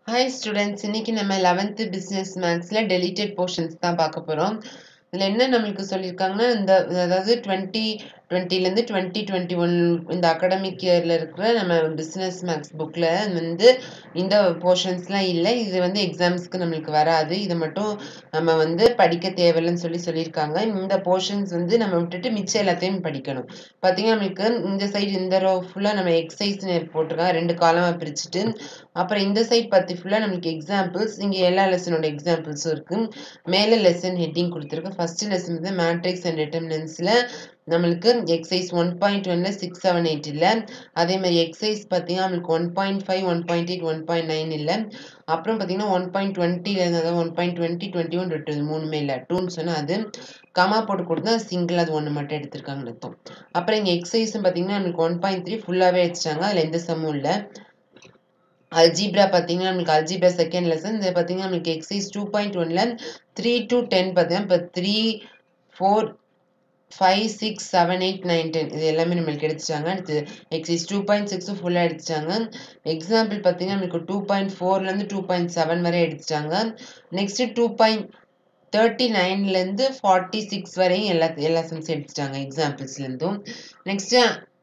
hi students இன்னைக்கு நம்ம 11th business மேக்ஸ்ல deleted portions தான் பார்க்க போறோம் இதுல என்ன நம்மளுக்கு சொல்லியிருக்காங்கன்னா இந்த அதாவது டுவெண்ட்டி டுவெண்ட்டிலேருந்து டுவெண்ட்டி டுவெண்ட்டி ஒன் இந்த அகாடமிக் இயரில் இருக்கிற நம்ம பிஸ்னஸ் மேக்ஸ் புக்கில் வந்து இந்த போர்ஷன்ஸ்லாம் இல்லை இது வந்து எக்ஸாம்ஸ்க்கு நம்மளுக்கு வராது இதை மட்டும் நம்ம வந்து படிக்க தேவையில்லைன்னு சொல்லி சொல்லியிருக்காங்க இந்த போர்ஷன்ஸ் வந்து நம்ம விட்டுட்டு மிச்சம் எல்லாத்தையும் படிக்கணும் பார்த்தீங்கன்னா நம்மளுக்கு இந்த சைடு இந்த ரோ ஃபுல்லாக நம்ம எக்ஸசைஸ் போட்டிருக்காங்க ரெண்டு காலமாக பிரிச்சுட்டு அப்புறம் இந்த சைட் பற்றி ஃபுல்லாக நம்மளுக்கு எக்ஸாம்பிள்ஸ் இங்கே எல்லா லெசனோட எக்ஸாம்பிள்ஸும் இருக்குது மேலே லெசன் ஹெட்டிங் கொடுத்துருக்கு ஃபஸ்ட்டு லெசன் வந்து மேட்ரிக்ஸ் அண்ட் டிட்டர்மினன்ஸில் நம்மளுக்கு எக்ஸைஸ் ஒன் பாயிண்ட் ஒன்ல சிக்ஸ் செவன் எயிட் இல்லை அதே மாதிரி எக்ஸைஸ் பார்த்தீங்கன்னா நம்மளுக்கு one point five one point eight one point nine இல்லை அப்புறம் பார்த்தீங்கன்னா ஒன் பாயிண்ட் டுவெண்ட்டிலேருந்து அதாவது one point twenty twenty one two மூணுமே இல்லை டூன்னு சொன்னால் அது கமா போட்டு கொடுத்தா சிங்கிள் அது ஒன்று மட்டும் எடுத்திருக்காங்கன்னு அர்த்தம் அப்புறம் இங்கே எக்ஸைஸ்னு பார்த்தீங்கன்னா நம்மளுக்கு ஒன் பாயிண்ட் த்ரீ ஃபுல்லாகவே வச்சாங்க அதில் எந்த சம்மும் இல்லை அல்ஜிப்ரா பார்த்தீங்கன்னா நம்மளுக்கு அல்ஜிப்ரா செகண்ட் லெசன் இது பார்த்தீங்கன்னா நம்மளுக்கு எக்ஸைஸ் டூ பாயிண்ட் ஒன்ல த்ரீ டு டென் பார்த்தீங்கன்னா இப்போ three four five six seven eight nine ten இது எல்லாமே நம்மளுக்கு எடுத்துட்டாங்க அடுத்து எக்ஸைஸ் டூ பாயிண்ட் சிக்ஸும் ஃபுல்லாக எடுத்துட்டாங்க எக்ஸாம்பிள் பார்த்தீங்கன்னா நம்மளுக்கு டூ பாயிண்ட் ஃபோர்லேருந்து டூ பாயிண்ட் செவன் வரை எடுத்துட்டாங்க நெக்ஸ்ட்டு டூ பாயிண்ட் தேர்ட்டி நைன்லேருந்து ஃபார்ட்டி சிக்ஸ் வரையும் எல்லா எல்லா சம்ஸும் எடுத்துட்டாங்க எக்ஸாம்பிள்ஸ்லேருந்தும் நெக்ஸ்ட்டு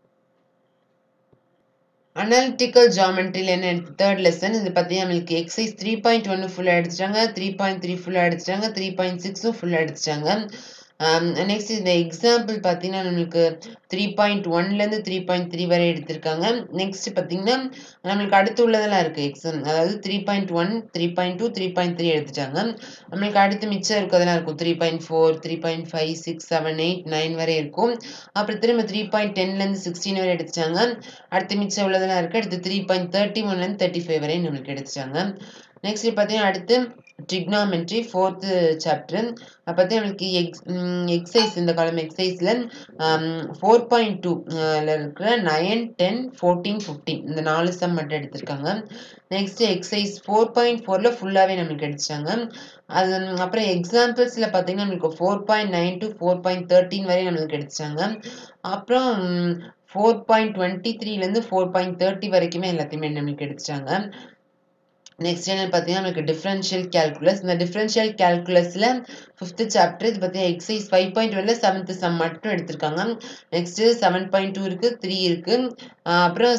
அனாலிட்டிக்கல் ஜாமெண்ட்ரியில் என்ன எடுத்து தேர்ட் லெசன் இது பார்த்தீங்கன்னா நம்மளுக்கு எக்ஸைஸ் த்ரீ பாயிண்ட் ஒன்று ஃபுல்லாக எடுத்துட்டாங்க த்ரீ பாயிண்ட் த்ரீ ஃபுல்லாக எடுத்துட்டாங்க த்ரீ பாயிண்ட் சிக்ஸும் ஃபுல்லாக எடுத்துட்டாங்க நெக்ஸ்ட் இந்த எக்ஸாம்பிள் பார்த்தீங்கன்னா நம்மளுக்கு த்ரீ பாயிண்ட் ஒன்லேருந்து த்ரீ பாயிண்ட் த்ரீ வரை எடுத்திருக்காங்க நெக்ஸ்ட் பார்த்தீங்கன்னா நம்மளுக்கு அடுத்து உள்ளதெல்லாம் இருக்குது எக்ஸாம் அதாவது three point one three point two three point three எடுத்துட்டாங்க நம்மளுக்கு அடுத்து மிச்சம் இருக்கிறதெல்லாம் இருக்கும் three point four three point five six seven eight nine வரை இருக்கும் அப்புறம் திரும்ப த்ரீ பாயிண்ட் டென்லேருந்து சிக்ஸ்டீன் வரை எடுத்துட்டாங்க அடுத்து மிச்சம் உள்ளதெல்லாம் இருக்குது அடுத்து த்ரீ பாயிண்ட் தேர்ட்டி ஒன்லேருந்து தேர்ட்டி ஃபைவ் வரையும் நம்மளுக்கு எடுத்துட்டாங்க நெக்ஸ்ட் பார்த்தீங்கன்னா அடுத்து ட்ரிக்னாமெட்ரி ஃபோர்த்து சாப்டர் பார்த்தீங்கன்னா நம்மளுக்கு எக்ஸ் எக்ஸைஸ் இந்த காலம் எக்ஸைஸில் ஃபோர் பாயிண்ட் டூவில் இருக்கிற நைன் டென் ஃபோர்டீன் ஃபிஃப்டீன் இந்த நாலு சம் மட்டும் எடுத்திருக்காங்க நெக்ஸ்ட் எக்ஸைஸ் ஃபோர் பாயிண்ட் ஃபோரில் ஃபுல்லாகவே நம்மளுக்கு அடிச்சாங்க அது அப்புறம் எக்ஸாம்பிள்ஸில் பார்த்தீங்கன்னா நம்மளுக்கு four point nine to four point thirteen வரை நம்மளுக்கு அடிச்சாங்க அப்புறம் ஃபோர் பாயிண்ட் டுவெண்ட்டி த்ரீலேருந்து ஃபோர் பாயிண்ட் தேர்ட்டி வரைக்குமே எல்லாத்தையுமே நம்மளுக்கு எடுத்துட்டாங்க நெக்ஸ்ட் என்ன பார்த்தீங்கன்னா நமக்கு டிஃபரன்ஷியல் கேல்குலஸ் இந்த டிஃபரன்ஷியல் கேல்குலஸில் ஃபிஃப்த்து சாப்டர் இது பார்த்தீங்கன்னா எக்ஸைஸ் ஃபைவ் பாயிண்ட் ஒன்ல செவன்த்து சம் மட்டும் எடுத்திருக்காங்க நெக்ஸ்ட்டு செவன் பாயிண்ட் டூ இருக்குது த்ரீ இருக்குது அப்புறம்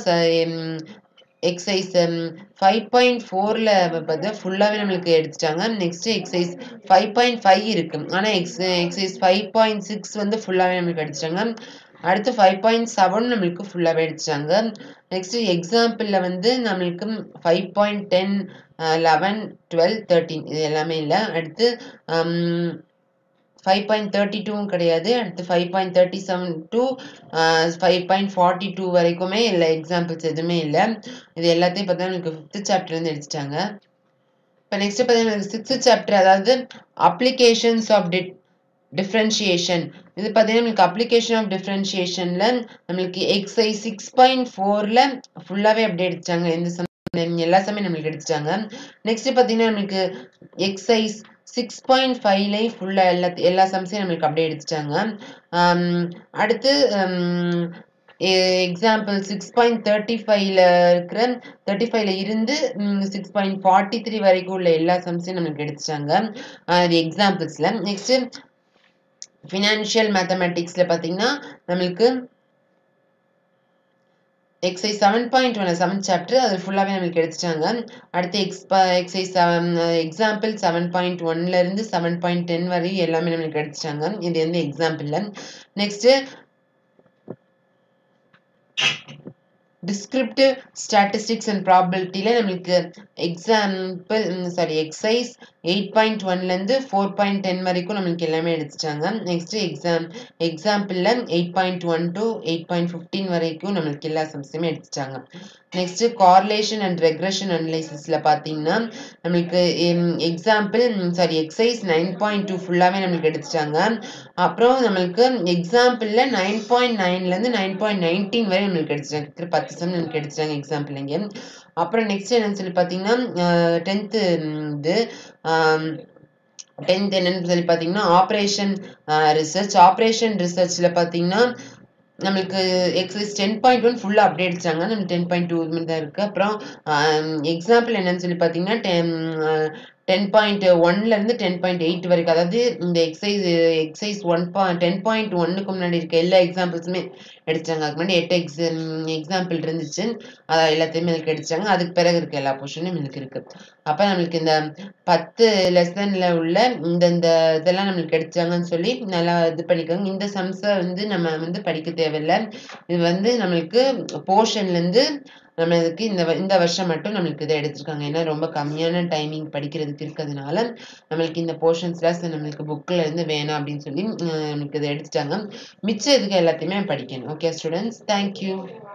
எக்ஸைஸ் ஃபைவ் பாயிண்ட் ஃபோரில் பார்த்தா ஃபுல்லாகவே நம்மளுக்கு எடுத்துட்டாங்க next exercise five point five இருக்குது ஆனால் எக்ஸ் எக்ஸைஸ் ஃபைவ் பாயிண்ட் சிக்ஸ் வந்து ஃபுல்லாகவே நம்மளுக்கு அடிச்சிட்டாங்க அடுத்து ஃபைவ் பாயிண்ட் செவன் நம்மளுக்கு ஃபுல்லாகவே அடிச்சாங்க நெக்ஸ்ட் எக்ஸாம்பிளில் வந்து நம்மளுக்கு five point ten eleven twelve thirteen இது எல்லாமே இல்லை அடுத்து ஃபைவ் பாயிண்ட் தேர்ட்டி டூவும் கிடையாது அடுத்து five point thirty seven two five point forty two வரைக்குமே இல்லை எக்ஸாம்பிள்ஸ் எதுவுமே இல்லை இது எல்லாத்தையும் பார்த்தா நம்மளுக்கு ஃபிஃப்த்து சாப்டர்லேருந்து எடுத்துட்டாங்க இப்போ நெக்ஸ்ட் பார்த்தீங்கன்னா சிக்ஸ்த் சாப்டர் அதாவது அப்ளிகேஷன்ஸ் ஆஃப் டிட் டிஃப்ரென்ஷியேஷன் இது பார்த்தீங்கன்னா நம்மளுக்கு அப்ளிகேஷன் ஆஃப் டிஃப்ரென்ஷியேஷனில் நம்மளுக்கு எக்ஸை சிக்ஸ் பாயிண்ட் ஃபோரில் ஃபுல்லாகவே அப்படியே எடுத்துட்டாங்க எந்த சம் எல்லா சமயம் நம்மளுக்கு எடுத்துட்டாங்க நெக்ஸ்ட் பார்த்தீங்கன்னா நம்மளுக்கு எக்ஸைஸ் சிக்ஸ் பாயிண்ட் ஃபைவ்லையும் ஃபுல்லாக எல்லா எல்லா சம்ஸையும் நம்மளுக்கு அப்படியே எடுத்துட்டாங்க அடுத்து எக்ஸாம்பிள் சிக்ஸ் பாயிண்ட் தேர்ட்டி ஃபைவ்ல இருக்கிற தேர்ட்டி ஃபைவ்ல இருந்து சிக்ஸ் பாயிண்ட் ஃபார்ட்டி த்ரீ வரைக்கும் உள்ள எல்லா சம்ஸையும் நம்மளுக்கு எடுத்துட்டாங்க அது எக்ஸாம்பிள்ஸில் நெக்ஸ்ட்டு ஃபினான்ஷியல் மேத்தமெட்டிக்ஸில் பார்த்தீங்கன்னா நம்மளுக்கு exercise seven point one seven chapter அது ஃபுல்லாகவே நம்மளுக்கு எடுத்துட்டாங்க அடுத்து எக்ஸ்பா exercise seven example seven point ஒன்லேருந்து செவன் பாயிண்ட் டென் வரையும் எல்லாமே நம்மளுக்கு எடுத்துட்டாங்க இது வந்து எக்ஸாம்பிளில் நெக்ஸ்ட்டு டிஸ்கிரிப்டிவ் ஸ்டாட்டிஸ்டிக்ஸ் அண்ட் ப்ராபிலிட்டியில் நம்மளுக்கு example sorry exercise eight point ஒன்லேருந்து ஃபோர் பாயிண்ட் டென் வரைக்கும் நம்மளுக்கு எல்லாமே எடுத்துட்டாங்க நெக்ஸ்ட்டு எக்ஸாம் எக்ஸாம்பிளில் eight point one to eight point fifteen வரைக்கும் நம்மளுக்கு எல்லா சம்ஸுமே எடுத்துட்டாங்க நெக்ஸ்ட்டு கார்லேஷன் அண்ட் ரெக்ரெஷன் அனலைசிஸில் பார்த்தீங்கன்னா நம்மளுக்கு example sorry exercise nine point two ஃபுல்லாகவே நம்மளுக்கு எடுத்துட்டாங்க அப்புறம் நம்மளுக்கு எக்ஸாம்பிளில் நைன் பாயிண்ட் நைன்லேருந்து நைன் பாயிண்ட் நைன்டீன் வரை நம்மளுக்கு எடுத்துட்டாங்க பத்து சம் நம்மளுக்கு எடுத்துட்டாங்க எக்ஸாம்பிள் இங்கே அப்புறம் நெக்ஸ்ட் என்னன்னு சொல்லி பார்த்தீங்கன்னா டென்த்து இது டென்த் என்னன்னு சொல்லி பார்த்தீங்கன்னா ஆப்ரேஷன் ரிசர்ச் ஆப்ரேஷன் ரிசர்ச்சில் பார்த்தீங்கன்னா நம்மளுக்கு எக்ஸசைஸ் டென் பாயிண்ட் ஒன் ஃபுல்லாக அப்படியே அடிச்சாங்க நம்ம டென் பாயிண்ட் டூ இது தான் இருக்குது அப்புறம் எக்ஸாம்பிள் என்னன்னு சொல்லி பார்த்தீங்கன்னா டென் டென் பாயிண்ட் ஒன்லேருந்து டென் பாயிண்ட் எயிட் வரைக்கும் அதாவது இந்த எக்ஸசைஸ் எக்ஸசைஸ் ஒன் பா டென் பாயிண்ட் ஒன்னுக்கு முன்னாடி இருக்க எல்லா எக்ஸாம்பிள்ஸுமே எடுத்தாங்க அதுக்கு முன்னாடி எட்டு எக்ஸ் எக்ஸாம்பிள் இருந்துச்சு அதை எல்லாத்தையுமே எனக்கு எடுத்தாங்க அதுக்கு பிறகு இருக்க எல்லா பொசிஷனும் எனக்கு இருக்கு அப்போ நம்மளுக்கு இந்த பத்து லெசனில் உள்ள இந்த இந்த இதெல்லாம் நம்மளுக்கு எடுத்தாங்கன்னு சொல்லி நல்லா இது பண்ணிக்கோங்க இந்த சம்ஸை வந்து நம்ம வந்து படிக்க தேவையில்லை இது வந்து நம்மளுக்கு போர்ஷன்லேருந்து நம்மளுக்கு இந்த இந்த வருஷம் மட்டும் நம்மளுக்கு இதை எடுத்திருக்காங்க ஏன்னா ரொம்ப கம்மியான டைமிங் படிக்கிறதுக்கு இருக்கிறதுனால நம்மளுக்கு இந்த போர்ஷன்ஸ்லாம் நம்மளுக்கு புக்கில் இருந்து வேணாம் அப்படின்னு சொல்லி நம்மளுக்கு இதை எடுத்துட்டாங்க மிச்சம் இதுக்கு எல்லாத்தையுமே படிக்கணும் ஓகே ஸ்டூடெண்ட்ஸ் தேங்க்யூ